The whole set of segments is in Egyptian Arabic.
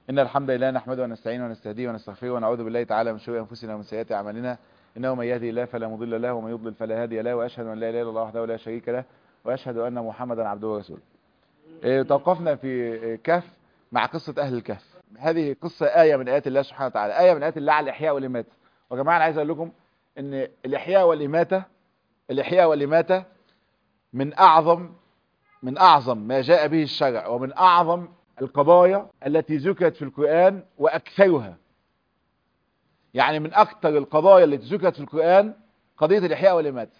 إن الحمد لله نحمده ونستعينه ونستهديه ونستغفره ونعوذ بالله تعالى من شرور أنفسنا ومن سيئات أعمالنا إنه من يهدي الله فلا مضل له ومن يضلل فلا هادي له وأشهد أن لا إله إلا الله وحده لا شريك له وأشهد أن محمدا عبده ورسوله إيه، توقفنا في كهف مع قصة أهل الكهف هذه قصة آية من آيات الله سبحانه وتعالى آية من آيات الله على الإحياء والإماتة وجماعة أنا عايز أقول لكم إن الإحياء والإماتة الإحياء والإماتة من أعظم من أعظم ما جاء به الشرع ومن أعظم القضايا التي ذكرت في القرآن وأكثرها يعني من أكثر القضايا التي ذكرت في القرآن قضية الإحياء والإماتة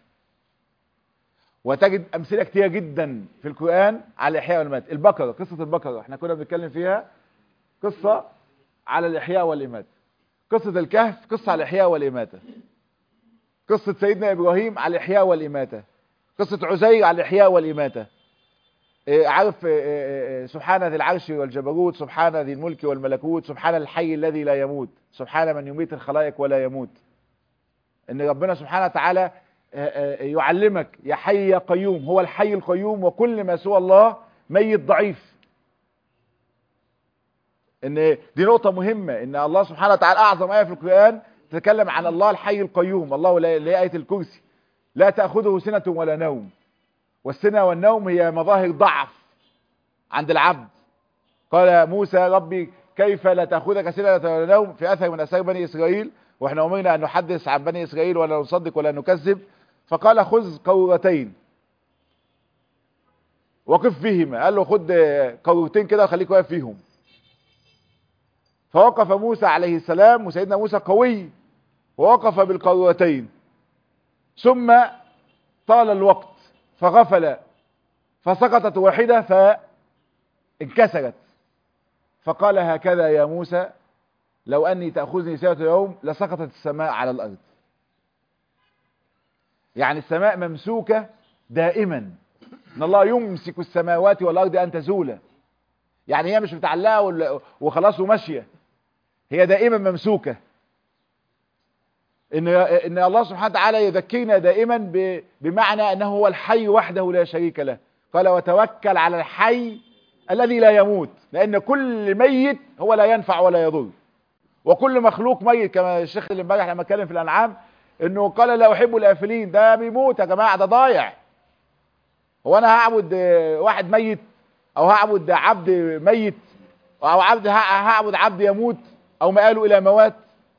وتجد أمثلة كتيرة جدا في القرآن على الإحياء والإماتة البقرة قصة البقرة احنا كنا بنتكلم فيها قصة على الإحياء والإماتة قصة الكهف قصة على الإحياء والإماتة قصة سيدنا إبراهيم على الإحياء والإماتة قصة عزير على الإحياء والإماتة إيه، عارف إيه، إيه، سبحان ذي العرش والجبروت سبحان ذي الملك والملكوت سبحان الحي الذي لا يموت سبحان من يميت الخلائق ولا يموت ان ربنا سبحانه وتعالى يعلمك يا حي يا قيوم هو الحي القيوم وكل ما سوى الله ميت ضعيف ان دي نقطة مهمة ان الله سبحانه وتعالى اعظم آية في القرآن تتكلم عن الله الحي القيوم الله اللي هي آية الكرسي لا تأخذه سنة ولا نوم والسنة والنوم هي مظاهر ضعف عند العبد قال موسى ربي كيف لا تأخذك سنة ولا نوم في أثر من أثار بني إسرائيل وإحنا أمرنا أن نحدث عن بني إسرائيل ولا نصدق ولا نكذب فقال خذ قورتين وقف فيهما قال له خد قورتين كده وخليك واقف فيهم فوقف موسى عليه السلام وسيدنا موسى قوي ووقف بالقورتين ثم طال الوقت فغفل فسقطت واحدة فانكسرت فقال هكذا يا موسى لو أني تأخذني سنة يوم لسقطت السماء على الأرض يعني السماء ممسوكة دائما ان الله يمسك السماوات والأرض أن تزولا يعني هي مش متعلقة وخلاص وماشية هي دائما ممسوكة ان ان الله سبحانه وتعالى يذكرنا دائما بمعنى انه هو الحي وحده لا شريك له قال وتوكل على الحي الذي لا يموت لان كل ميت هو لا ينفع ولا يضر وكل مخلوق ميت كما الشيخ اللي امبارح لما اتكلم في الانعام انه قال لا احب الافلين ده بيموت يا جماعه ده ضايع هو انا هعبد واحد ميت او هعبد عبد ميت او عبد هعبد عبد يموت او مآله الى موات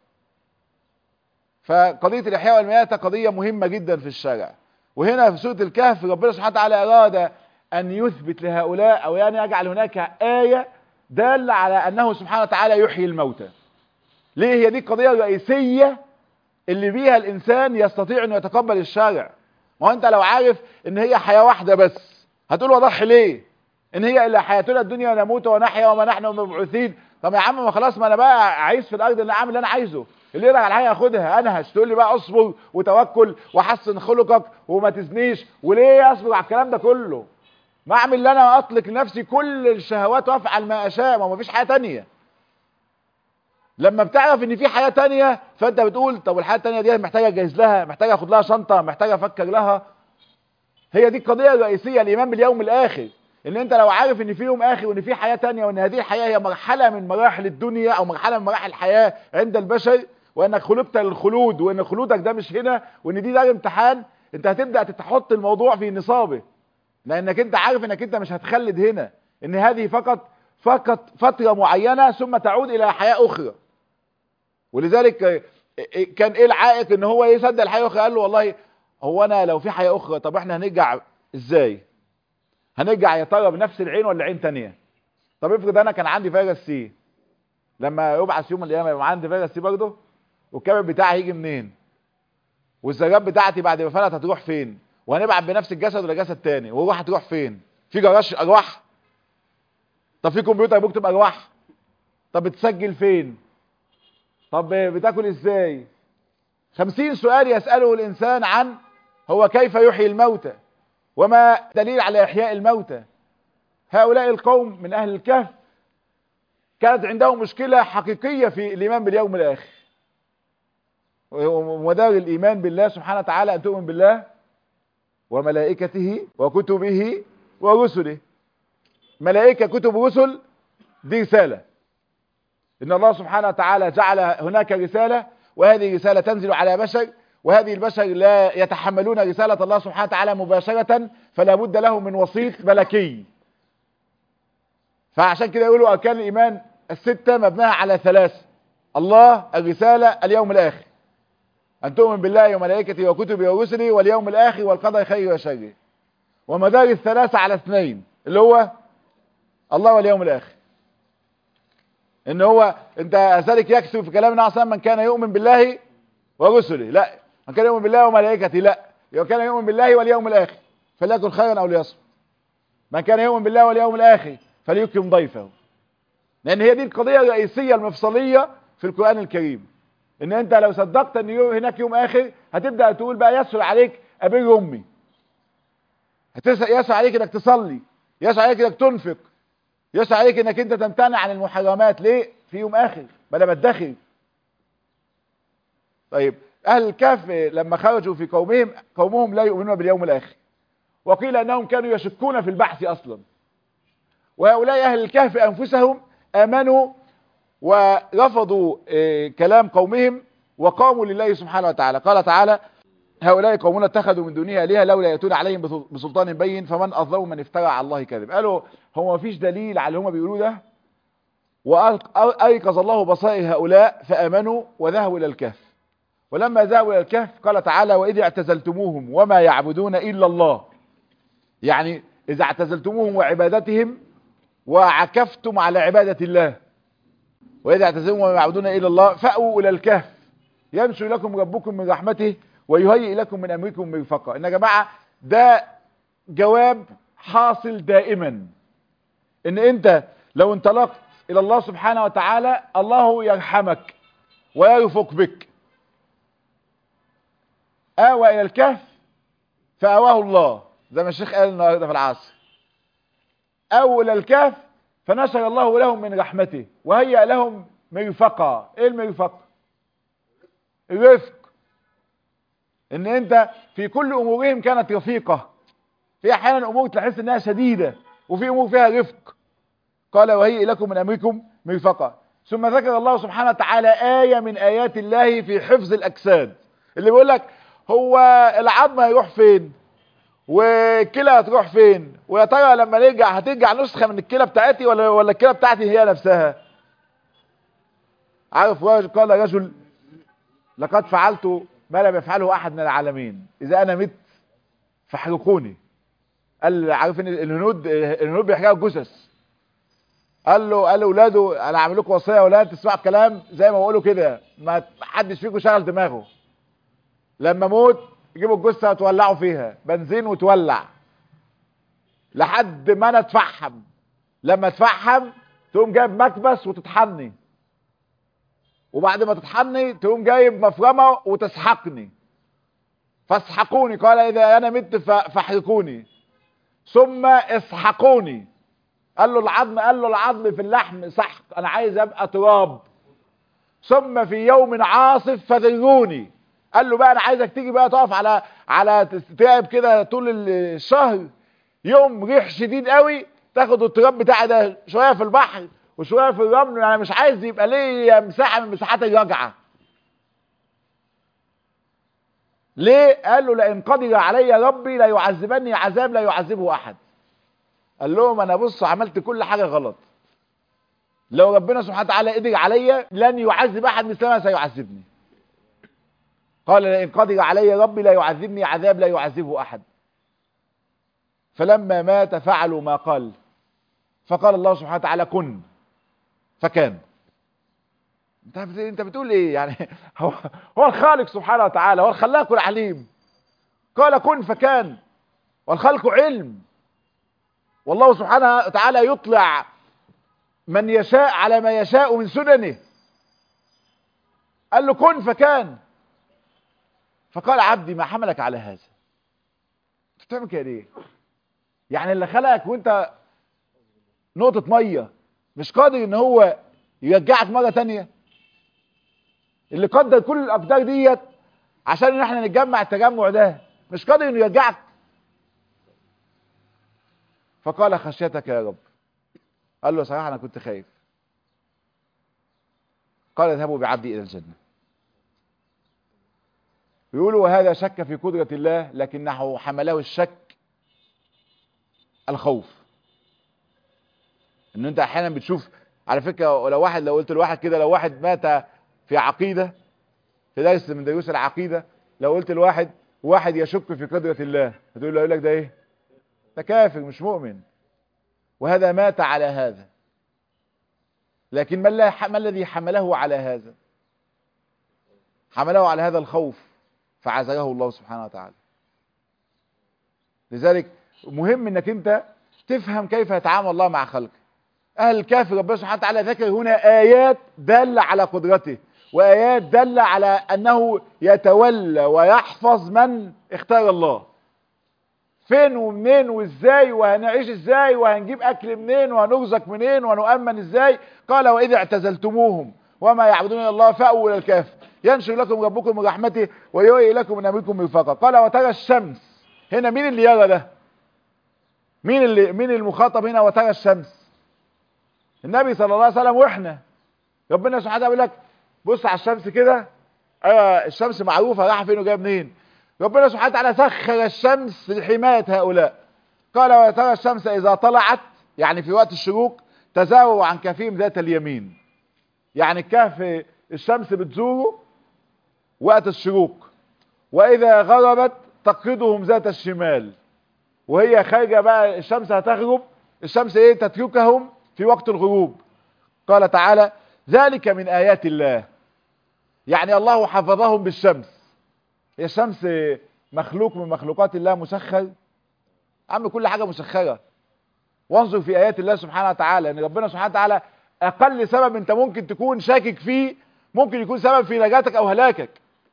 فقضية الإحياء والمياتة قضية مهمة جدا في الشرع وهنا في سورة الكهف ربنا سبحانه وتعالى أراد أن يثبت لهؤلاء أو يعني يجعل هناك آية دالة على أنه سبحانه وتعالى يحيي الموتى ليه هي دي القضية الرئيسية اللي بيها الإنسان يستطيع أنه يتقبل الشرع ما هو أنت لو عارف أن هي حياة واحدة بس هتقول وضحي ليه ان هي الا حياتنا الدنيا نموت ونحيا وما نحن مبعوثين طب يا عم ما خلاص ما انا بقى عايز في الارض اللي اعمل اللي انا عايزه اللي يقدر على الحاجه ياخدها انهش تقول لي بقى اصبر وتوكل وحسن خلقك وما تزنيش وليه اصبر على الكلام ده كله ما اعمل اللي انا اطلق لنفسي كل الشهوات وافعل ما اشاء ما مفيش حياه تانية لما بتعرف ان في حياه تانية فانت بتقول طب الحياه التانية دي محتاجه اجهز لها محتاجه اخد لها شنطه محتاجه افكر لها هي دي القضيه الرئيسيه الايمان باليوم الاخر ان انت لو عارف ان في يوم اخر وان في حياه تانية وان هذه الحياه هي مرحله من مراحل الدنيا او مرحله من مراحل الحياه عند البشر وانك خلقت للخلود وان خلودك ده مش هنا وان دي دار امتحان انت هتبدا تحط الموضوع في نصابه لانك انت عارف انك انت مش هتخلد هنا ان هذه فقط فقط فتره معينه ثم تعود الى حياه اخرى ولذلك كان ايه العائق ان هو يصدق الحياه اخرى قال له والله هو انا لو في حياه اخرى طب احنا هنرجع ازاي هنرجع يا ترى بنفس العين ولا عين تانية طب افرض انا كان عندي فيروس سي لما يبعث يوم من الايام يبقى عندي فيروس سي برضه والكبد بتاعي هيجي منين والذرات بتاعتي بعد ما فلت هتروح فين وهنبعت بنفس الجسد ولا جسد تاني والروح هتروح فين في جراج ارواح طب في كمبيوتر بيكتب ارواح طب بتسجل فين طب بتاكل ازاي خمسين سؤال يسأله الانسان عن هو كيف يحيي الموتى وما دليل على احياء الموتى هؤلاء القوم من اهل الكهف كانت عندهم مشكلة حقيقية في الايمان باليوم الاخر ومدار الايمان بالله سبحانه وتعالى ان تؤمن بالله وملائكته وكتبه ورسله ملائكة كتب ورسل دي رسالة ان الله سبحانه وتعالى جعل هناك رسالة وهذه رسالة تنزل على بشر وهذه البشر لا يتحملون رسالة الله سبحانه وتعالى مباشرة فلا بد له من وسيط ملكي فعشان كده يقولوا أركان الإيمان الستة مبناها على ثلاث الله الرسالة اليوم الآخر أن تؤمن بالله وملائكته وكتبه ورسله واليوم الآخر والقدر خير وشر ومدار الثلاثة على اثنين اللي هو الله واليوم الآخر ان هو انت ذلك يكثر في كلامنا عصام من كان يؤمن بالله ورسله لا من كان يؤمن بالله وملائكته لا من كان يؤمن بالله واليوم الآخر فليكن خيرا أو ليصمت من كان يؤمن بالله واليوم الآخر فليكرم ضيفه لأن هي دي القضية الرئيسية المفصلية في القرآن الكريم ان انت لو صدقت ان يوم هناك يوم اخر هتبدأ تقول بقى يسهل عليك ابر امي يسهل عليك انك تصلي يسهل عليك انك تنفق يسهل عليك انك انت تمتنع عن المحرمات ليه في يوم اخر بلا بدخل طيب اهل الكهف لما خرجوا في قومهم قومهم لا يؤمنون باليوم الاخر وقيل انهم كانوا يشكون في البحث اصلا وهؤلاء اهل الكهف انفسهم امنوا ورفضوا كلام قومهم وقاموا لله سبحانه وتعالى قال تعالى هؤلاء قومون اتخذوا من دونها آلهة لولا يأتون عليهم بسلطان بين فمن أظلم من افترى على الله كذب قالوا هو ما فيش دليل على اللي هم بيقولوه ده وأيقظ الله بصائر هؤلاء فأمنوا وذهبوا إلى الكهف ولما ذهبوا إلى الكهف قال تعالى وإذ اعتزلتموهم وما يعبدون إلا الله يعني إذا اعتزلتموهم وعبادتهم وعكفتم على عبادة الله وإذا اعتزلتموهم وما يعبدون إلا الله فأووا إلى الكهف ينشر لكم ربكم من رحمته ويهيئ لكم من امركم مرفقا ان يا جماعه ده جواب حاصل دائما ان انت لو انطلقت الى الله سبحانه وتعالى الله يرحمك ويرفق بك آوى الى الكهف فآواه الله زي ما الشيخ قال النهارده في العصر آوى الى الكهف فنشر الله لهم من رحمته وهيأ لهم مرفقا ايه المرفق الرفق ان انت في كل امورهم كانت رفيقة في احيانا امور تحس انها شديدة وفي امور فيها رفق قال وهي لكم من امركم مرفقة ثم ذكر الله سبحانه وتعالى آية من آيات الله في حفظ الأجساد اللي بيقول لك هو العظم هيروح فين والكلى هتروح فين ويا ترى لما نرجع هترجع نسخة من الكلى بتاعتي ولا ولا الكلى بتاعتي هي نفسها عارف قال رجل لقد فعلت ما لم يفعله احد من العالمين اذا انا مت فاحرقوني قال عارف ان الهنود الهنود بيحرقوا جثث قال له قال لاولاده انا هعمل لكم وصيه يا اولاد تسمعوا الكلام زي ما بقولوا كده ما حدش فيكم شغل دماغه لما موت يجيبوا الجثه وتولعوا فيها بنزين وتولع لحد ما انا اتفحم لما اتفحم تقوم جايب مكبس وتطحني وبعد ما تطحني تقوم جايب مفرمة وتسحقني فاسحقوني قال اذا انا مت فاحرقوني ثم اسحقوني قال له العظم قال له العظم في اللحم سحق انا عايز ابقى تراب ثم في يوم عاصف فذروني قال له بقى انا عايزك تيجي بقى تقف على على تعب كده طول الشهر يوم ريح شديد قوي تاخد التراب بتاعي ده شويه في البحر وشويه في الرمل انا مش عايز يبقى ليا مساحه من مساحات الرجعه ليه قال له لئن قدر علي ربي لا يعذبني عذاب لا يعذبه احد قال لهم انا بص عملت كل حاجه غلط لو ربنا سبحانه وتعالى قدر عليا لن يعذب احد مثل ما سيعذبني قال لئن قدر علي ربي لا يعذبني عذاب لا يعذبه احد فلما مات فعلوا ما قال فقال الله سبحانه وتعالى كن فكان انت انت بتقول ايه يعني هو هو الخالق سبحانه وتعالى هو الخلاق العليم قال كن فكان والخلق علم والله سبحانه وتعالى يطلع من يشاء على ما يشاء من سننه قال له كن فكان فقال عبدي ما حملك على هذا انت بتعمل كده ليه يعني اللي خلقك وانت نقطة مية مش قادر ان هو يرجعك مرة تانية اللي قدر كل الاقدار ديت عشان ان احنا نتجمع التجمع ده مش قادر انه يرجعك فقال خشيتك يا رب قال له صراحة انا كنت خايف قال اذهبوا بعبدي الى الجنه يقولوا هذا شك في قدرة الله لكنه حمله الشك الخوف ان انت احيانا بتشوف على فكرة لو واحد لو قلت لواحد كده لو واحد مات في عقيدة في درس من دروس العقيدة لو قلت لواحد واحد يشك في قدرة الله هتقول له يقول لك ده ايه ده كافر مش مؤمن وهذا مات على هذا لكن ما ما الذي حمله على هذا حمله على هذا الخوف فعزله الله سبحانه وتعالى لذلك مهم انك انت تفهم كيف يتعامل الله مع خلقه اهل الكهف ربنا سبحانه وتعالى ذكر هنا ايات دالة على قدرته وايات دالة على انه يتولى ويحفظ من اختار الله فين ومنين وازاي وهنعيش ازاي وهنجيب اكل منين وهنرزق منين ونؤمن ازاي قال واذا اعتزلتموهم وما يعبدون الا الله فاووا الى الكهف ينشر لكم ربكم من رحمته ويوئي لكم من امركم مرفقا قال وترى الشمس هنا مين اللي يرى ده مين اللي مين المخاطب هنا وترى الشمس النبي صلى الله عليه وسلم واحنا ربنا سبحانه وتعالى بيقول لك بص على الشمس كده ايوه الشمس معروفه رايحه فين وجايه منين ربنا سبحانه وتعالى سخر الشمس لحمايه هؤلاء قال وترى الشمس اذا طلعت يعني في وقت الشروق تزاوروا عن كفيهم ذات اليمين يعني الكهف الشمس بتزوره وقت الشروق واذا غربت تقرضهم ذات الشمال وهي خارجه بقى الشمس هتغرب الشمس ايه تتركهم في وقت الغروب قال تعالى ذلك من ايات الله يعني الله حفظهم بالشمس هي الشمس مخلوق من مخلوقات الله مسخر عم كل حاجه مسخره وانظر في ايات الله سبحانه وتعالى ان ربنا سبحانه وتعالى اقل سبب انت ممكن تكون شاكك فيه ممكن يكون سبب في نجاتك او هلاكك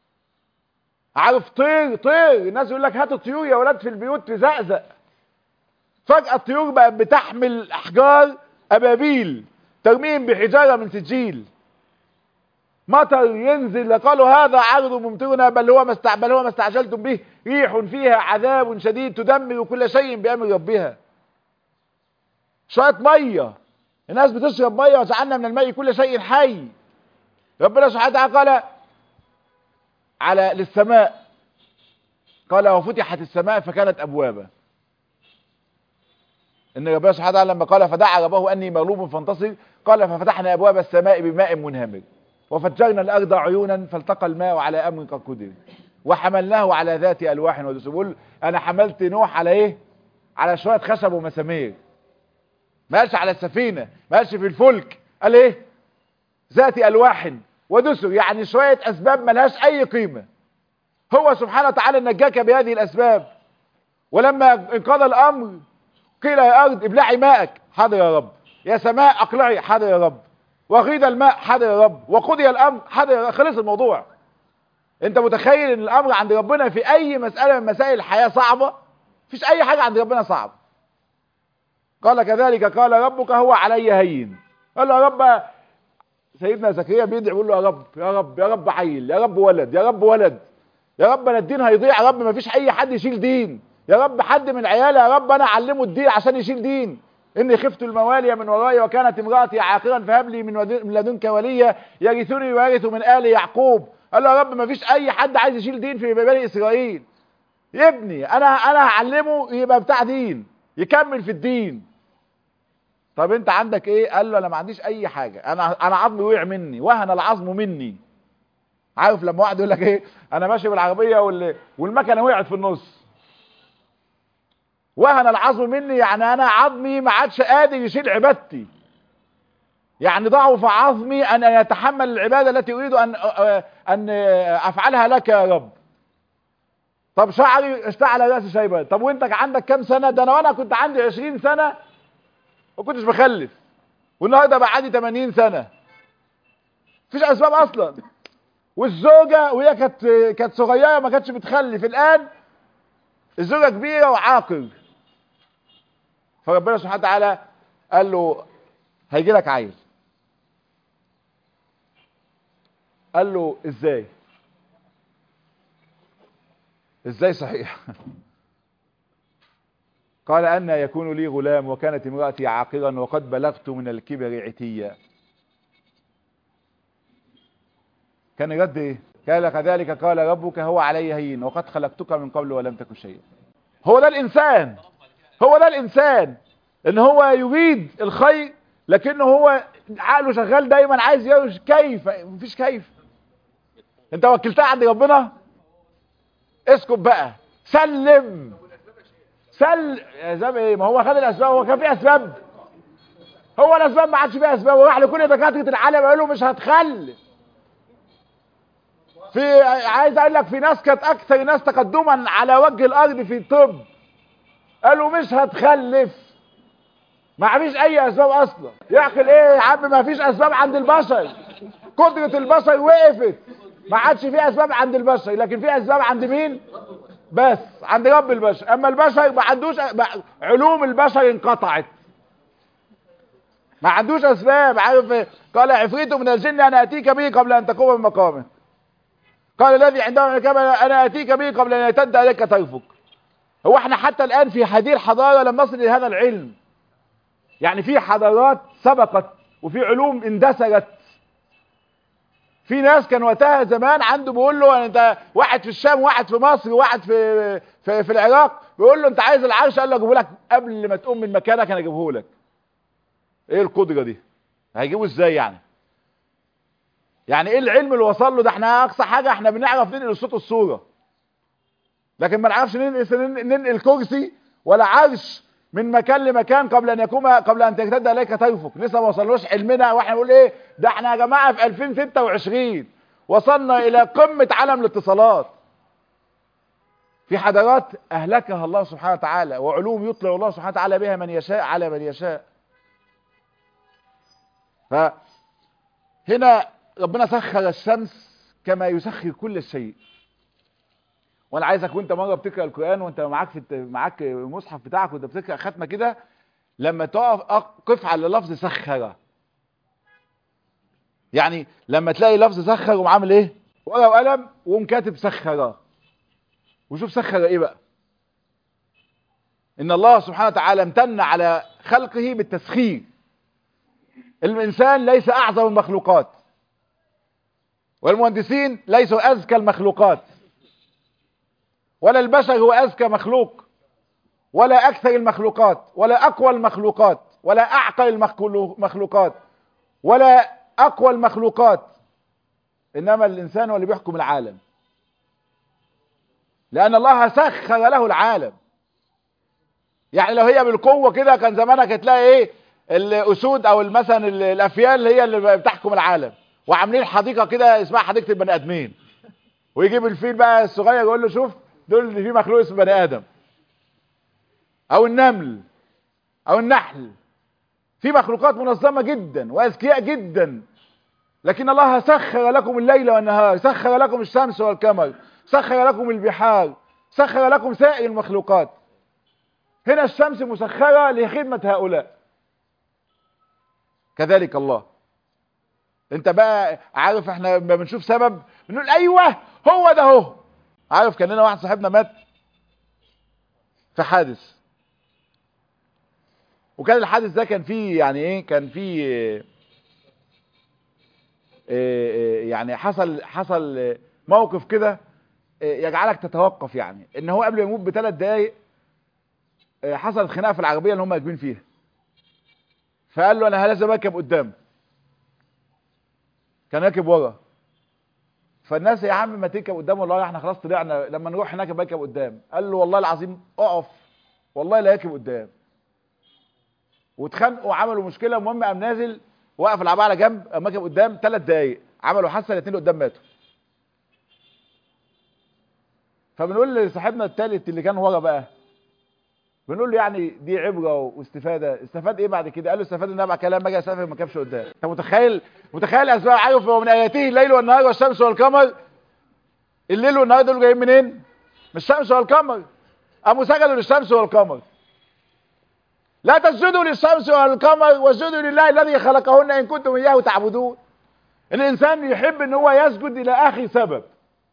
عارف طير طير الناس يقول لك هاتوا طيور يا ولاد في البيوت تزقزق فجأة الطيور بقت بتحمل احجار ابابيل ترميهم بحجارة من سجيل مطر ينزل قالوا هذا عرض ممطرنا بل هو ما استع... بل هو ما استعجلتم به ريح فيها عذاب شديد تدمر كل شيء بامر ربها شويه ميه الناس بتشرب ميه وجعلنا من الماء كل شيء حي ربنا سبحانه وتعالى قال على للسماء قال وفتحت السماء فكانت ابوابا ان ربنا سبحانه وتعالى لما قال فدعا ربه اني مغلوب فانتصر قال ففتحنا ابواب السماء بماء منهمر وفجرنا الارض عيونا فالتقى الماء على امر قد قدر وحملناه على ذات الواح ودسر بيقول انا حملت نوح على ايه على شويه خشب ومسامير ما قالش على السفينه ما قالش في الفلك قال ايه ذات الواح ودسر يعني شويه اسباب ملهاش اي قيمه هو سبحانه وتعالى نجاك بهذه الاسباب ولما انقضى الامر قيل يا ارض ابلعي ماءك حاضر يا رب يا سماء اقلعي حاضر يا رب وغيد الماء حاضر يا رب وقضي الامر حاضر يا رب خلص الموضوع انت متخيل ان الامر عند ربنا في اي مسألة من مسائل الحياة صعبة مفيش اي حاجة عند ربنا صعب قال كذلك قال ربك هو علي هين قال له يا رب سيدنا زكريا بيدعي يقول له يا رب يا رب يا رب عيل يا رب ولد يا رب ولد يا رب انا الدين هيضيع يا رب مفيش اي حد يشيل دين يا رب حد من عيالي يا رب انا اعلمه الدين عشان يشيل دين اني خفت الموالي من ورائي وكانت امراتي عاقرا فهب لي من لدنك وليا يرثني ويرث من ال يعقوب قال له يا رب ما فيش اي حد عايز يشيل دين في بني اسرائيل ابني انا انا هعلمه يبقى بتاع دين يكمل في الدين طب انت عندك ايه قال له انا ما عنديش اي حاجه انا انا عظمي وقع مني وهن العظم مني عارف لما واحد يقول لك ايه انا ماشي بالعربيه وال... والمكنه وقعت في النص وهن العظم مني يعني انا عظمي ما عادش قادر يشيل عبادتي يعني ضعف عظمي ان يتحمل العباده التي اريد ان ان افعلها لك يا رب طب شعري اشتعل راسي شيبه طب وانت عندك كام سنه ده انا وانا كنت عندي 20 سنه ما كنتش بخلف والنهارده بقى عندي 80 سنه مفيش اسباب اصلا والزوجه وهي كانت كانت صغيره ما كانتش بتخلف الان الزوجه كبيره وعاقل فربنا سبحانه وتعالى قال له هيجي لك عيل قال له ازاي ازاي صحيح قال أن يكون لي غلام وكانت امرأتي عاقرا وقد بلغت من الكبر عتيا كان الرد ايه قال كذلك قال ربك هو علي هين وقد خلقتك من قبل ولم تكن شيئا هو ده الانسان هو ده الانسان ان هو يريد الخير لكنه هو عقله شغال دايما عايز يرش كيف مفيش كيف انت وكلتها عند ربنا اسكت بقى سلم سل اسباب ايه ما هو خد الاسباب هو كان في اسباب هو الاسباب ما عادش فيها اسباب وراح لكل دكاتره العالم قال له مش هتخلف في عايز اقول لك في ناس كانت اكثر ناس تقدما على وجه الارض في الطب قالوا مش هتخلف ما فيش اي اسباب اصلا يعقل ايه يا عم ما فيش اسباب عند البشر قدرة البشر وقفت ما عادش في اسباب عند البشر لكن في اسباب عند مين بس عند رب البشر اما البشر ما عندوش علوم البشر انقطعت ما عندوش اسباب عارف إيه؟ قال عفريت من الجن انا اتيك به قبل ان تقوم من مقامك قال الذي عنده كما انا اتيك به قبل ان يتد عليك طرفك هو احنا حتى الان في هذه الحضاره لم نصل الى هذا العلم يعني في حضارات سبقت وفي علوم اندثرت في ناس كان وقتها زمان عنده بيقول له انت واحد في الشام واحد في مصر واحد في في, في العراق بيقول له انت عايز العرش قال له اجيبه لك قبل ما تقوم من مكانك انا اجيبه لك ايه القدره دي هيجيبه ازاي يعني يعني ايه العلم اللي وصل له ده احنا اقصى حاجه احنا بنعرف ننقل الصوت والصوره لكن ما نعرفش ننقل ننقل كرسي ولا عرش من مكان لمكان قبل ان يقوم قبل ان تجتد عليك طرفك لسه ما وصلوش علمنا واحنا نقول ايه ده احنا يا جماعه في 2026 وصلنا الى قمه عالم الاتصالات في حضارات اهلكها الله سبحانه وتعالى وعلوم يطلع الله سبحانه وتعالى بها من يشاء على من يشاء فهنا ربنا سخر الشمس كما يسخر كل شيء وانا عايزك وانت مره بتقرا القران وانت معاك في الت... معاك المصحف بتاعك وانت بتقرا ختمه كده لما تقف قف على لفظ سخر يعني لما تلاقي لفظ سخر وقوم عامل ايه ورقه وقلم وقوم كاتب سخر وشوف سخر ايه بقى ان الله سبحانه وتعالى امتن على خلقه بالتسخير الانسان ليس اعظم المخلوقات والمهندسين ليسوا اذكى المخلوقات ولا البشر هو اذكى مخلوق ولا اكثر المخلوقات ولا اقوى المخلوقات ولا اعقل المخلوقات ولا اقوى المخلوقات انما الانسان هو اللي بيحكم العالم لان الله سخر له العالم يعني لو هي بالقوه كده كان زمانك هتلاقي ايه الاسود او مثلا الافيال هي اللي بتحكم العالم وعاملين حديقه كده اسمها حديقه البني ادمين ويجيب الفيل بقى الصغير يقول له شوف دول اللي فيه مخلوق اسمه بني ادم او النمل او النحل في مخلوقات منظمه جدا واذكياء جدا لكن الله سخر لكم الليل والنهار سخر لكم الشمس والقمر سخر لكم البحار سخر لكم سائر المخلوقات هنا الشمس مسخره لخدمه هؤلاء كذلك الله انت بقى عارف احنا لما بنشوف سبب بنقول ايوه هو ده هو عارف كان لنا واحد صاحبنا مات في حادث وكان الحادث ده كان فيه يعني ايه كان فيه اه اه يعني حصل حصل موقف كده اه يجعلك تتوقف يعني ان هو قبل ما يموت بثلاث دقايق حصلت خناقه في العربيه اللي هم راكبين فيها فقال له انا لازم اركب قدام كان راكب ورا فالناس يا عم ما تركب قدام والله احنا خلاص طلعنا لما نروح هناك بركب قدام قال له والله العظيم اقف والله لا راكب قدام واتخانقوا وعملوا مشكله المهم قام نازل وقف العربيه على جنب قام راكب قدام ثلاث دقايق عملوا حادثه الاثنين قدام ماتوا فبنقول لصاحبنا الثالث اللي كان ورا بقى بنقول له يعني دي عبره واستفاده استفاد ايه بعد كده قال له استفاد ان انا بعد كده لما اجي اسافر ما كابش قدام انت متخيل متخيل اسباب عارف هو من اياته الليل والنهار والشمس والقمر الليل والنهار دول جايين منين من الشمس والقمر قاموا سجدوا للشمس والقمر لا تسجدوا للشمس والقمر واسجدوا لله الذي خلقهن ان كنتم اياه تعبدون الانسان يحب ان هو يسجد الى اخر سبب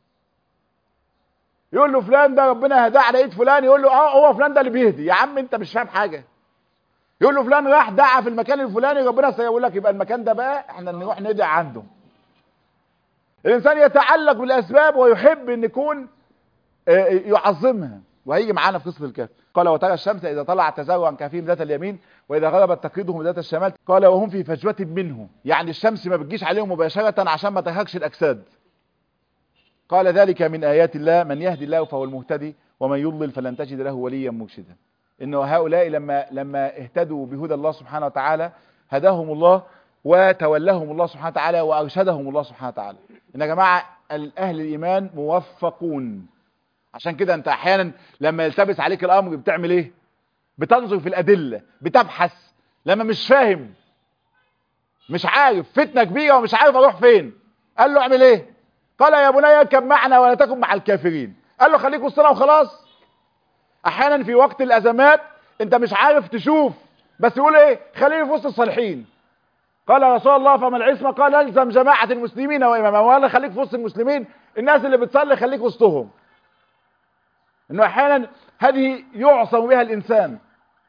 يقول له فلان ده ربنا هداه على ايد فلان يقول له اه هو فلان ده اللي بيهدي يا عم انت مش فاهم حاجه يقول له فلان راح دعا في المكان الفلاني ربنا سيقول لك يبقى المكان ده بقى احنا نروح ندعي عنده الانسان يتعلق بالاسباب ويحب ان يكون آه، يعظمها وهيجي معانا في قصه الكهف قال وترى الشمس اذا طلعت تزاور عن كهفهم ذات اليمين واذا غربت تقرضهم ذات الشمال قال وهم في فجوه منه يعني الشمس ما بتجيش عليهم مباشره عشان ما ترهقش الاجساد قال ذلك من ايات الله من يهدي الله فهو المهتدي ومن يضلل فلن تجد له وليا مرشدا انه هؤلاء لما لما اهتدوا بهدى الله سبحانه وتعالى هداهم الله وتولهم الله سبحانه وتعالى وارشدهم الله سبحانه وتعالى ان يا جماعه اهل الايمان موفقون عشان كده انت احيانا لما يلتبس عليك الامر بتعمل ايه بتنظر في الادله بتبحث لما مش فاهم مش عارف فتنه كبيره ومش عارف اروح فين قال له اعمل ايه قال يا بني اركب معنا ولا تكن مع الكافرين قال له خليك وسطنا وخلاص احيانا في وقت الازمات انت مش عارف تشوف بس يقول ايه خليني في وسط الصالحين قال يا رسول الله فما العصمه قال الزم جماعه المسلمين وامامهم ولا خليك في وسط المسلمين الناس اللي بتصلي خليك وسطهم انه احيانا هذه يعصم بها الانسان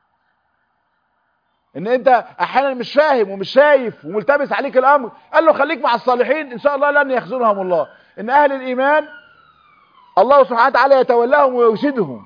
ان انت احيانا مش فاهم ومش شايف وملتبس عليك الامر قال له خليك مع الصالحين ان شاء الله لن يخذلهم الله ان اهل الايمان الله سبحانه وتعالى يتولاهم ويرشدهم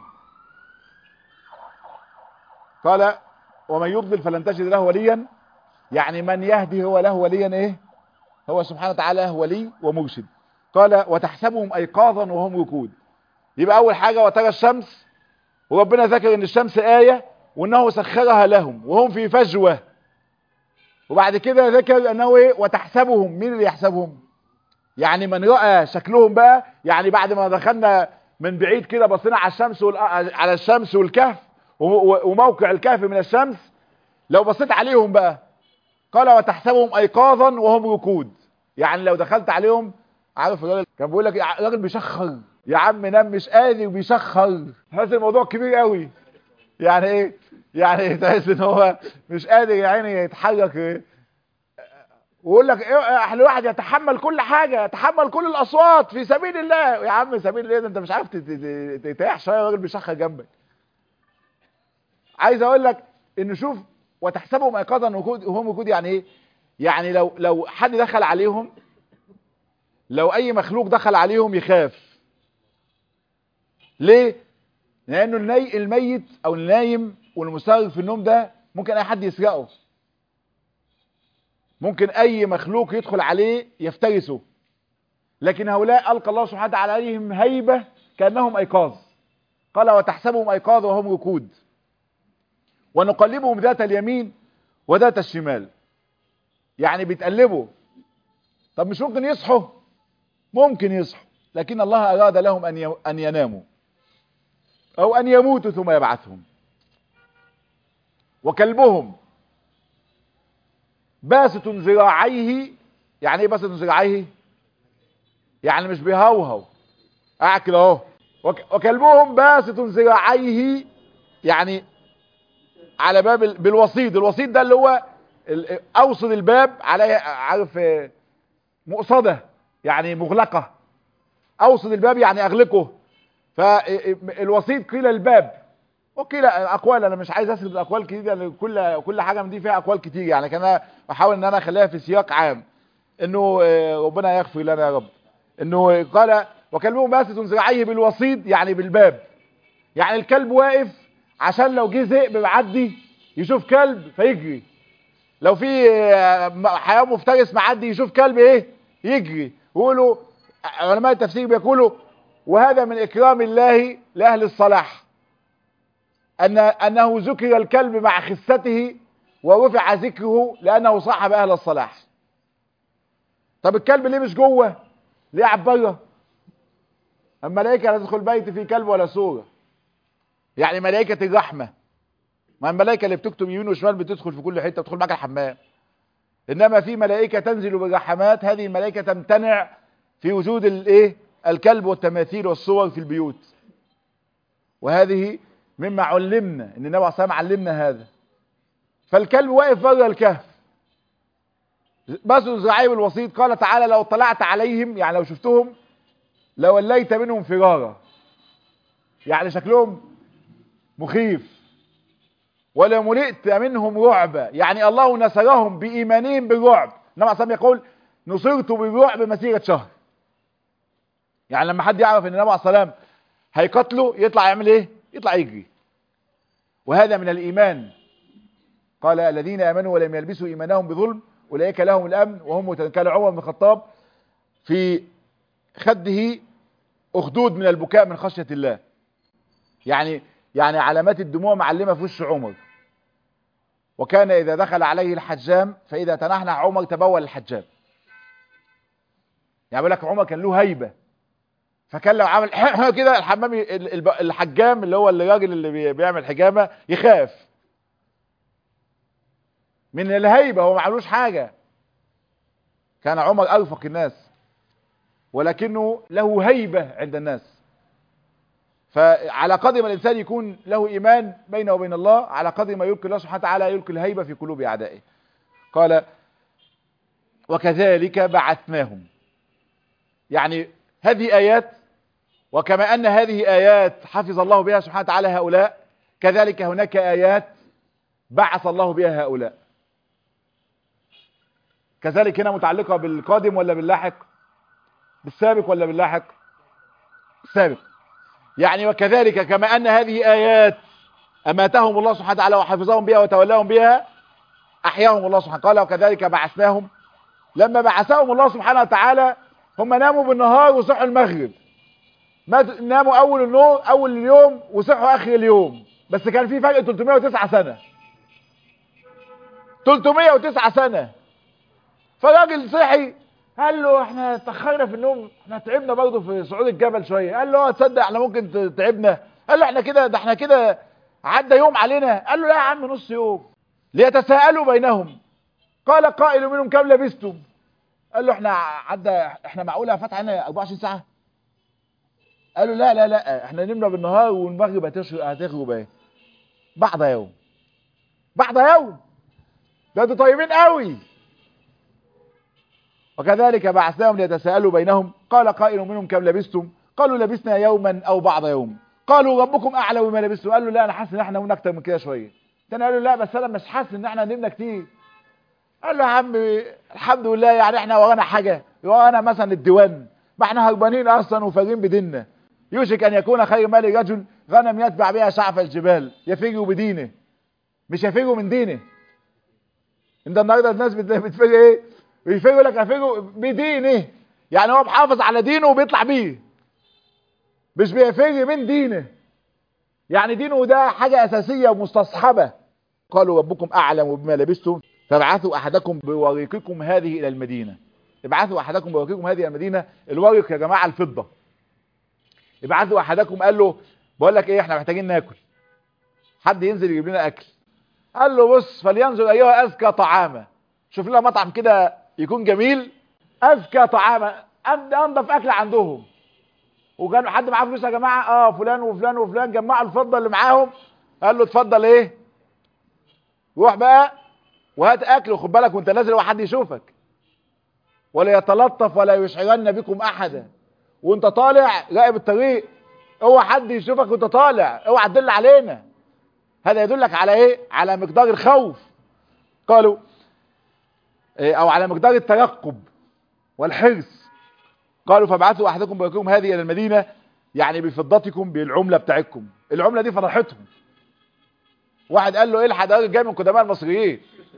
قال ومن يضلل فلن تجد له وليا يعني من يهدي هو له وليا ايه هو سبحانه وتعالى ولي ومرشد قال وتحسبهم ايقاظا وهم ركود يبقى اول حاجة وترى الشمس وربنا ذكر ان الشمس آية وانه سخرها لهم وهم في فجوة وبعد كده ذكر انه ايه وتحسبهم مين اللي يحسبهم يعني من رأى شكلهم بقى يعني بعد ما دخلنا من بعيد كده بصينا على الشمس على الشمس والكهف وموقع الكهف من الشمس لو بصيت عليهم بقى قال وتحسبهم ايقاظا وهم ركود يعني لو دخلت عليهم عارف الراجل كان بيقول لك الراجل بيشخر يا عم نام مش قادر بيشخر هذا الموضوع كبير قوي يعني ايه يعني تحس ان هو مش قادر يا عيني يتحرك ويقول لك ايه احلى واحد يتحمل كل حاجه يتحمل كل الاصوات في سبيل الله يا عم سبيل الله ده انت مش عارف ترتاح شويه الراجل بيشخر جنبك عايز اقول لك ان شوف وتحسبهم ايقاظا وهم وجود يعني ايه يعني لو لو حد دخل عليهم لو اي مخلوق دخل عليهم يخاف ليه لانه الني الميت او النايم والمستغرق في النوم ده ممكن اي حد يسرقه ممكن اي مخلوق يدخل عليه يفترسه لكن هؤلاء القى الله سبحانه وتعالى عليهم هيبه كانهم ايقاظ قال وتحسبهم ايقاظ وهم ركود ونقلبهم ذات اليمين وذات الشمال يعني بيتقلبوا طب مش ممكن يصحوا ممكن يصحوا لكن الله أراد لهم أن أن يناموا أو أن يموتوا ثم يبعثهم وكلبهم باسط ذراعيه يعني ايه باسط ذراعيه يعني مش بيهوهو قاعد كده اهو وكلبهم باسط ذراعيه يعني على باب بالوسيط الوسيط ده اللي هو اوصد الباب عليه عارف مقصده يعني مغلقه اوصد الباب يعني اغلقه فالوسيط قيل الباب وقيل اقوال انا مش عايز اسرد الاقوال كتير لان كل كل حاجه من دي فيها اقوال كتير يعني كان بحاول ان انا اخليها في سياق عام انه ربنا يغفر لنا يا رب انه قال وكلبهم باسط ذراعيه بالوسيط يعني بالباب يعني الكلب واقف عشان لو جه ذئب معدي يشوف كلب فيجري لو في حيوان مفترس معدي يشوف كلب ايه يجري يقولوا علماء التفسير بيقولوا وهذا من اكرام الله لاهل الصلاح ان انه ذكر الكلب مع خسته ورفع ذكره لانه صاحب اهل الصلاح طب الكلب ليه مش جوه ليه قاعد بره الملائكه لا تدخل بيت فيه كلب ولا صوره يعني ملائكة الرحمة ما الملائكة اللي بتكتب يمين وشمال بتدخل في كل حتة بتدخل معاك الحمام انما في ملائكة تنزل بالرحمات هذه الملائكة تمتنع في وجود الايه الكلب والتماثيل والصور في البيوت وهذه مما علمنا ان النبي عليه الصلاه علمنا هذا فالكلب واقف بره الكهف بس زعيب الوسيط قال تعالى لو اطلعت عليهم يعني لو شفتهم لوليت منهم فرارا يعني شكلهم مخيف ولا ملئت منهم رعبا يعني الله نصرهم بإيمانهم بالرعب النبي عليه يقول نصرت بالرعب مسيرة شهر يعني لما حد يعرف ان النبي عليه السلام هيقتله يطلع يعمل ايه يطلع يجري وهذا من الايمان قال الذين امنوا ولم يلبسوا ايمانهم بظلم اولئك لهم الامن وهم مهتدون كان عمر بن الخطاب في خده اخدود من البكاء من خشيه الله يعني يعني علامات الدموع معلمه في وش عمر وكان اذا دخل عليه الحجام فاذا تنحنح عمر تبول الحجام يعني بيقول لك عمر كان له هيبه فكان لو عمل كده الحمام الحجام اللي هو الراجل اللي بيعمل حجامه يخاف من الهيبه هو ما عملوش حاجه كان عمر ارفق الناس ولكنه له هيبه عند الناس فعلى قدر ما الانسان يكون له ايمان بينه وبين الله على قدر ما يلقي الله سبحانه وتعالى يلقي الهيبه في قلوب اعدائه قال وكذلك بعثناهم يعني هذه ايات وكما ان هذه ايات حفظ الله بها سبحانه وتعالى هؤلاء كذلك هناك ايات بعث الله بها هؤلاء كذلك هنا متعلقة بالقادم ولا باللاحق بالسابق ولا باللاحق السابق يعني وكذلك كما ان هذه ايات اماتهم الله سبحانه وتعالى وحفظهم بها وتولاهم بها احياهم الله سبحانه قال وكذلك بعثناهم لما بعثهم الله سبحانه وتعالى هم ناموا بالنهار وصحوا المغرب ما ناموا اول النور اول اليوم وصحوا اخر اليوم بس كان في فرق 309 سنة 309 سنة فالراجل صحي قال له احنا اتاخرنا في النوم احنا تعبنا برضه في صعود الجبل شويه قال له اه تصدق احنا ممكن تعبنا قال له احنا كده ده احنا كده عدى يوم علينا قال له لا يا عم نص يوم ليتساءلوا بينهم قال قائل منهم كم لبستم قال له احنا عدى احنا معقوله فات علينا 24 ساعه قالوا لا لا لا احنا نمنا بالنهار والمغرب هتغرب اهي بعد يوم بعد يوم ده انتوا طيبين قوي وكذلك بعثناهم ليتساءلوا بينهم قال قائل منهم كم لبستم قالوا لبسنا يوما او بعض يوم قالوا ربكم اعلم بما لبستم قالوا لا انا حاسس ان احنا نمنا اكتر من كده شويه تاني قالوا لا بس انا مش حاسس ان احنا نمنا كتير قال له يا عم الحمد لله يعني احنا ورانا حاجه ورانا مثلا الديوان ما احنا هربانين اصلا وفاجين بديننا يوشك ان يكون خير مال رجل غنم يتبع بها شعف الجبال يفروا بدينه مش يفروا من دينه انت النهارده الناس بتفر ايه بيفروا لك يفروا بدينه يعني هو محافظ على دينه وبيطلع بيه مش بيفر من دينه يعني دينه ده حاجة اساسية ومستصحبة قالوا ربكم اعلم بما لبستم فابعثوا احدكم بوريقكم هذه الى المدينة ابعثوا احدكم بوريقكم هذه الى المدينة الورق يا جماعة الفضة ابعثوا احدكم قال له بقول لك ايه احنا محتاجين ناكل حد ينزل يجيب لنا اكل قال له بص فلينظر ايها اذكى طعاما شوف لنا مطعم كده يكون جميل اذكى طعاما انضف اكل عندهم وكان حد معاه فلوس يا جماعه اه فلان وفلان وفلان جمعوا الفضه اللي معاهم قال له اتفضل ايه روح بقى وهات اكل وخد بالك وانت نازل وحد يشوفك ولا يتلطف ولا يشعرن بكم احدا وانت طالع راقب الطريق اوعى حد يشوفك وانت طالع اوعى تدل علينا هذا يدلك على ايه على مقدار الخوف قالوا إيه او على مقدار الترقب والحرص قالوا فابعثوا احدكم بيكم هذه الى المدينه يعني بفضتكم بالعمله بتاعتكم العمله دي فضحتهم واحد قال له ايه الحق ده جاي من قدماء المصريين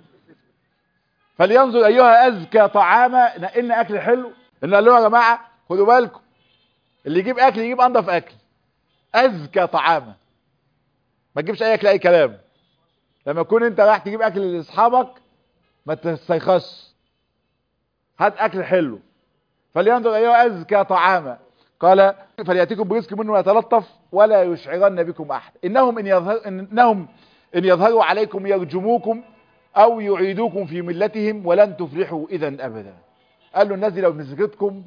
فلينظر ايها ازكى طعاما نقلنا اكل حلو ان قال لهم يا جماعه خدوا بالكم اللي يجيب اكل يجيب انضف اكل ازكى طعاما ما تجيبش اي اكل اي كلام لما تكون انت رايح تجيب اكل لاصحابك ما تستيخصش هات اكل حلو فلينظر ايها ازكى طعاما قال فلياتيكم برزق منه ويتلطف ولا يشعرن بكم احد انهم ان يظهر انهم ان يظهروا عليكم يرجموكم او يعيدوكم في ملتهم ولن تفلحوا اذا ابدا قال له الناس دي لو مسكتكم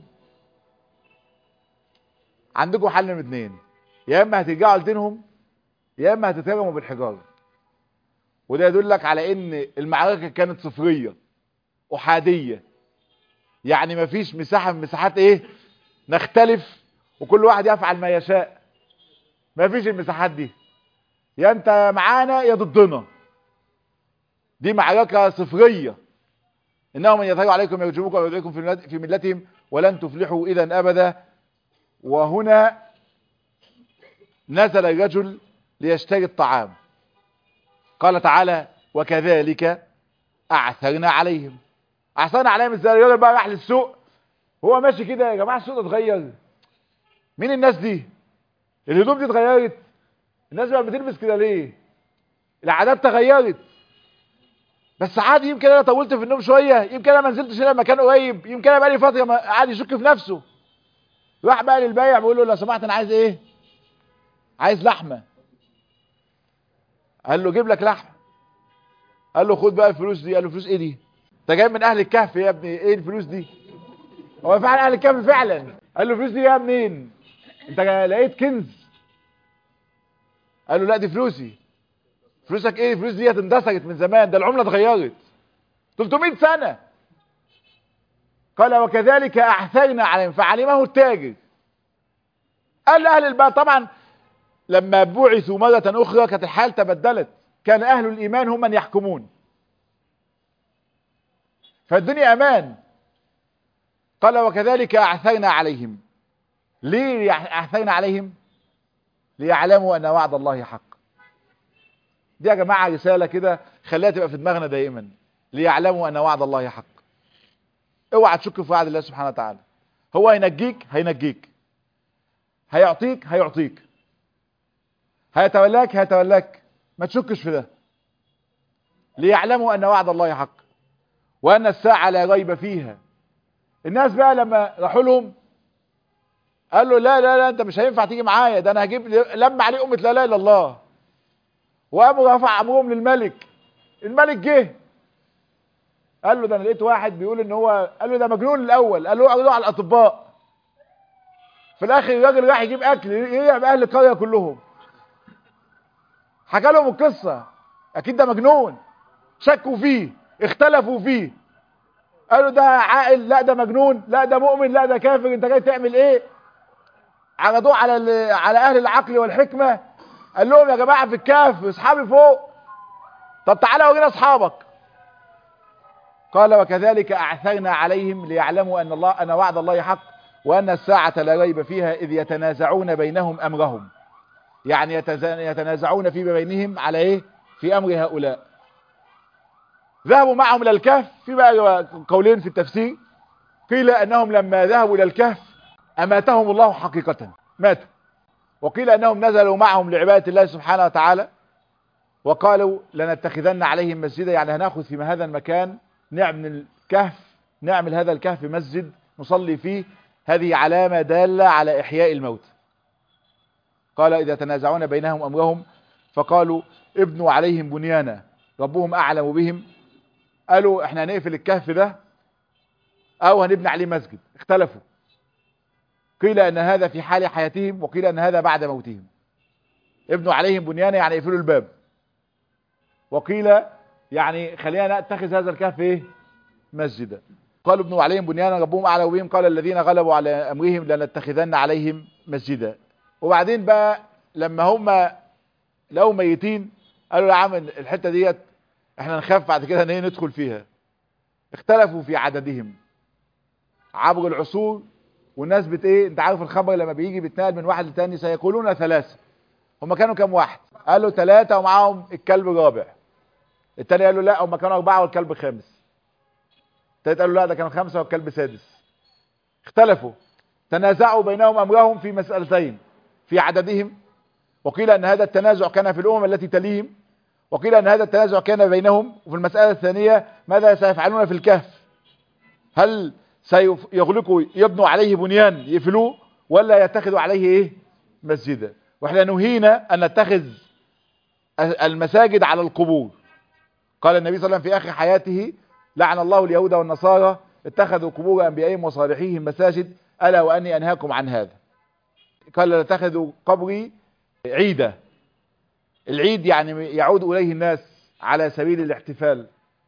عندكم حل من اتنين يا اما هترجعوا لدينهم يا اما هتترموا بالحجاره وده يدلك على ان المعركه كانت صفريه احاديه يعني مفيش مساحه من مساحات ايه نختلف وكل واحد يفعل ما يشاء مفيش المساحات دي يا انت معانا يا ضدنا دي معركه صفريه انهم من يظهروا عليكم يرجموكم ويدعوكم في ملتهم ولن تفلحوا اذا ابدا وهنا نزل الرجل ليشتري الطعام قال تعالى وكذلك اعثرنا عليهم اعثرنا عليهم ازاي الراجل بقى راح للسوق هو ماشي كده يا جماعه السوق اتغير مين الناس دي الهدوم دي اتغيرت الناس بقى بتلبس كده ليه العادات تغيرت بس عادي يمكن انا طولت في النوم شويه يمكن انا ما نزلتش هنا مكان قريب يمكن انا بقالي فتره قاعد يشك في نفسه راح بقى للبايع بيقول له لو سمحت انا عايز ايه عايز لحمه قال له جيب لك لحمه قال له خد بقى الفلوس دي قال له فلوس ايه دي انت جاي من اهل الكهف يا ابني ايه الفلوس دي هو فعلا اهل الكهف فعلا قال له الفلوس دي جايه منين انت لقيت كنز قال له لا دي فلوسي فلوسك ايه الفلوس دي اندثرت من زمان ده العمله اتغيرت 300 سنه قال وكذلك اعثرنا عليهم فعلمه التاجر قال اهل البلد طبعا لما بعثوا مرة اخرى كانت الحال تبدلت كان اهل الايمان هم من يحكمون فالدنيا امان قال وكذلك اعثرنا عليهم ليه اعثرنا عليهم ليعلموا ان وعد الله حق دي يا جماعة رسالة كده خليها تبقى في دماغنا دائما ليعلموا ان وعد الله حق اوعى تشك في وعد الله سبحانه وتعالى هو هينجيك هينجيك هيعطيك هيعطيك هيتولاك هيتولاك ما تشكش في ده ليعلموا ان وعد الله حق وان الساعة لا ريب فيها الناس بقى لما راحوا لهم قال له لا لا لا انت مش هينفع تيجي معايا ده انا هجيب لما عليه امه لا اله الا الله وقاموا رفع امرهم للملك الملك جه قال له ده انا لقيت واحد بيقول ان هو قال له ده مجنون الاول قال له اعرضوا على الاطباء في الاخر الراجل راح يجيب اكل يجيب اهل القريه كلهم حكى لهم القصه اكيد ده مجنون شكوا فيه اختلفوا فيه قالوا ده عاقل لا ده مجنون لا ده مؤمن لا ده كافر انت جاي تعمل ايه عرضوه على على اهل العقل والحكمه قال لهم يا جماعه في الكهف اصحابي فوق طب تعالى ورينا اصحابك قال وكذلك اعثرنا عليهم ليعلموا ان الله ان وعد الله حق وان الساعه لا ريب فيها اذ يتنازعون بينهم امرهم يعني يتنازعون في بينهم على ايه في امر هؤلاء ذهبوا معهم الى الكهف في بقى قولين في التفسير قيل انهم لما ذهبوا الى الكهف اماتهم الله حقيقة ماتوا وقيل انهم نزلوا معهم لعبادة الله سبحانه وتعالى وقالوا لنتخذن عليهم مسجدا يعني هناخذ في هذا المكان نعمل الكهف نعمل هذا الكهف مسجد نصلي فيه هذه علامة دالة على احياء الموت قال اذا تنازعون بينهم امرهم فقالوا ابنوا عليهم بنيانا ربهم اعلم بهم قالوا احنا هنقفل الكهف ده او هنبني عليه مسجد اختلفوا قيل ان هذا في حال حياتهم وقيل ان هذا بعد موتهم ابنوا عليهم بنيانا يعني يقفلوا الباب وقيل يعني خلينا نتخذ هذا الكهف ايه مسجدا قالوا ابنوا عليهم بنيانا ربهم اعلم بهم قال الذين غلبوا على امرهم لنتخذن عليهم مسجدا وبعدين بقى لما هم لقوا ميتين قالوا يا عم الحته ديت احنا نخاف بعد كده ان ايه ندخل فيها اختلفوا في عددهم عبر العصور والناس بت ايه انت عارف الخبر لما بيجي بيتنقل من واحد لتاني سيقولون ثلاثة هم كانوا كام واحد قالوا ثلاثة ومعاهم الكلب الرابع التاني قالوا لا هم كانوا اربعة والكلب خامس التالت قالوا لا ده كانوا خمسة والكلب سادس اختلفوا تنازعوا بينهم امرهم في مسألتين في عددهم وقيل ان هذا التنازع كان في الامم التي تليهم وقيل ان هذا التنازع كان بينهم وفي المسألة الثانية ماذا سيفعلون في الكهف هل سيغلقوا يبنوا عليه بنيان يقفلوه ولا يتخذوا عليه ايه مسجدا واحنا نهينا ان نتخذ المساجد على القبور قال النبي صلى الله عليه وسلم في اخر حياته لعن الله اليهود والنصارى اتخذوا قبور انبيائهم وصالحيهم مساجد الا واني انهاكم عن هذا قال لا تتخذوا قبري عيدا العيد يعني يعود اليه الناس على سبيل الاحتفال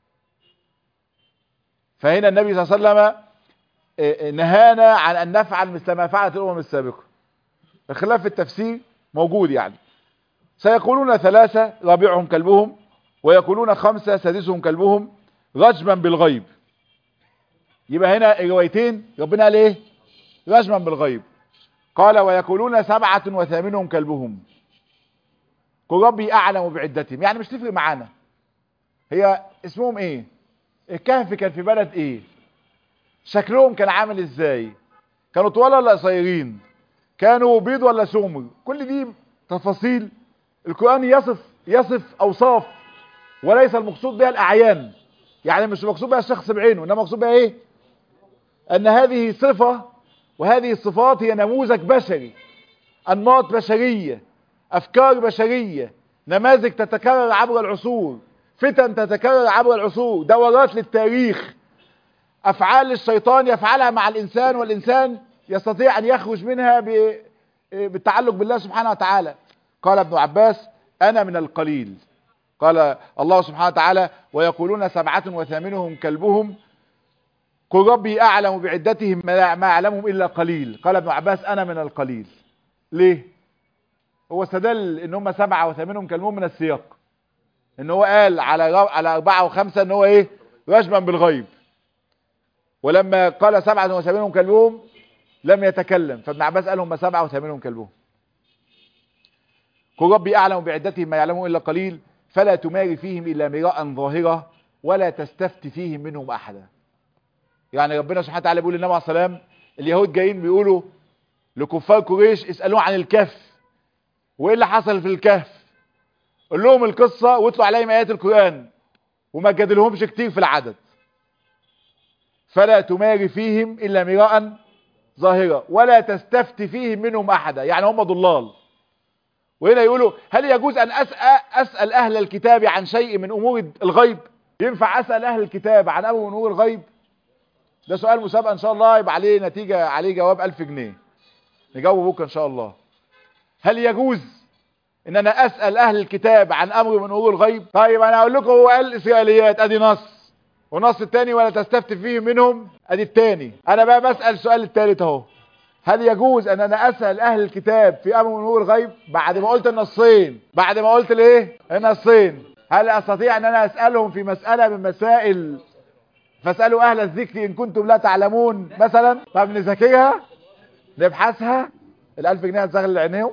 فهنا النبي صلى الله عليه وسلم نهانا عن ان نفعل مثل ما فعلت الامم السابقه الخلاف في التفسير موجود يعني سيقولون ثلاثة رابعهم كلبهم ويقولون خمسة سادسهم كلبهم رجما بالغيب يبقى هنا الروايتين ربنا قال ايه رجما بالغيب قال ويقولون سبعة وثامنهم كلبهم قل ربي اعلم بعدتهم يعني مش تفرق معانا هي اسمهم ايه الكهف كان في بلد ايه شكلهم كان عامل ازاي كانوا طوال ولا قصيرين كانوا بيض ولا سمر كل دي تفاصيل القرآن يصف يصف اوصاف وليس المقصود بها الاعيان يعني مش المقصود بها الشخص بعينه انما المقصود بها ايه ان هذه صفة وهذه الصفات هي نموذج بشري انماط بشرية افكار بشرية نماذج تتكرر عبر العصور فتن تتكرر عبر العصور دورات للتاريخ افعال الشيطان يفعلها مع الانسان والانسان يستطيع ان يخرج منها بالتعلق بالله سبحانه وتعالى قال ابن عباس انا من القليل قال الله سبحانه وتعالى ويقولون سبعة وثامنهم كلبهم قل ربي اعلم بعدتهم ما اعلمهم الا قليل قال ابن عباس انا من القليل ليه هو استدل ان هم سبعة وثامنهم كلبهم من السياق ان هو قال على على اربعة وخمسة ان هو ايه رجما بالغيب ولما قال سبعة وثامنهم كلبهم لم يتكلم فابن عباس قال هم سبعة وثامنهم كلبهم قل ربي اعلم بعدتهم ما يعلمه الا قليل فلا تماري فيهم الا مراء ظاهرة ولا تستفت فيهم منهم احدا يعني ربنا سبحانه وتعالى بيقول للنبي عليه السلام اليهود جايين بيقولوا لكفار قريش اسالوه عن الكهف وايه اللي حصل في الكهف قول لهم القصة واتلوا عليهم ايات القرآن وما جادلهمش كتير في العدد فلا تماري فيهم الا مراء ظاهرة ولا تستفت فيهم منهم احدا يعني هم ضلال وهنا يقولوا هل يجوز ان أسأل, اسأل اهل الكتاب عن شيء من امور الغيب ينفع اسأل اهل الكتاب عن امر من امور الغيب ده سؤال مسابقة ان شاء الله يبقى عليه نتيجة عليه جواب الف جنيه نجاوب بكره ان شاء الله هل يجوز ان انا اسأل اهل الكتاب عن امر من امور الغيب طيب انا اقول لكم هو قال اسرائيليات ادي نص ونص التاني ولا تستفت فيه منهم ادي التاني انا بقى بسأل السؤال التالت اهو هل يجوز ان انا اسأل اهل الكتاب في امر من امور الغيب بعد ما قلت النصين بعد ما قلت الايه النصين هل استطيع ان انا اسألهم في مسألة من مسائل فاسألوا اهل الذكر ان كنتم لا تعلمون مثلا طب نذاكرها نبحثها الالف جنيه هتشغل عينيهم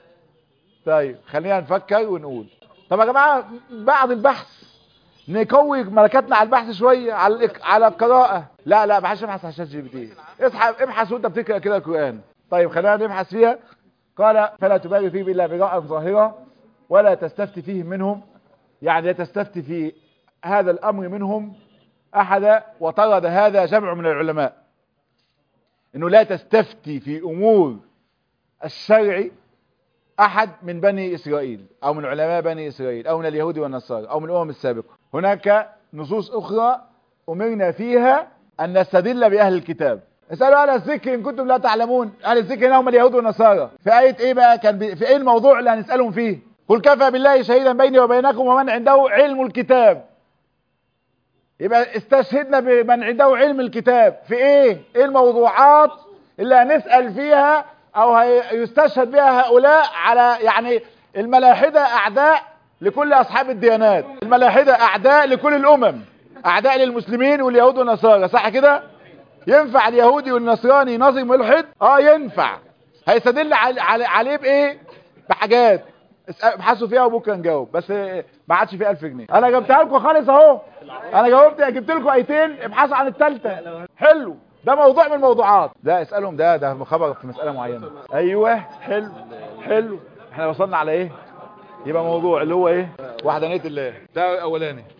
طيب خلينا نفكر ونقول طب يا جماعه بعد البحث نقوي ملكاتنا على البحث شويه على على القراءه لا لا ما حدش يبحث على شات جي بي تي اسحب ابحث وانت بتقرا كده القران طيب خلينا نبحث فيها قال فلا تبالي فيه الا براء ظاهره ولا تستفت فيه منهم يعني لا تستفت في هذا الامر منهم احد وطرد هذا جمع من العلماء انه لا تستفتي في امور الشرع احد من بني اسرائيل او من علماء بني اسرائيل او من اليهود والنصارى او من الامم السابقة هناك نصوص اخرى امرنا فيها ان نستدل باهل الكتاب اسألوا اهل الذكر ان كنتم لا تعلمون اهل الذكر هنا هم اليهود والنصارى في ايه ايه بقى كان بي... في ايه الموضوع اللي هنسألهم فيه قل كفى بالله شهيدا بيني وبينكم ومن عنده علم الكتاب يبقى استشهدنا بمن عنده علم الكتاب في ايه ايه الموضوعات اللي هنسأل فيها او يستشهد بها هؤلاء على يعني الملاحدة اعداء لكل اصحاب الديانات الملاحدة اعداء لكل الامم اعداء للمسلمين واليهود والنصارى صح كده ينفع اليهودي والنصراني نظم ملحد اه ينفع هيستدل على عليه بايه بحاجات ابحثوا فيها وبكره نجاوب بس ما عادش فيه 1000 جنيه انا جبتها لكم خالص اهو انا جاوبت جبت لكم ايتين ابحثوا عن الثالثه حلو ده موضوع من الموضوعات ده اسالهم ده ده خبر في مساله معينه ايوه حلو حلو احنا وصلنا على ايه يبقى موضوع اللي هو ايه وحدانيه الله ده الاولاني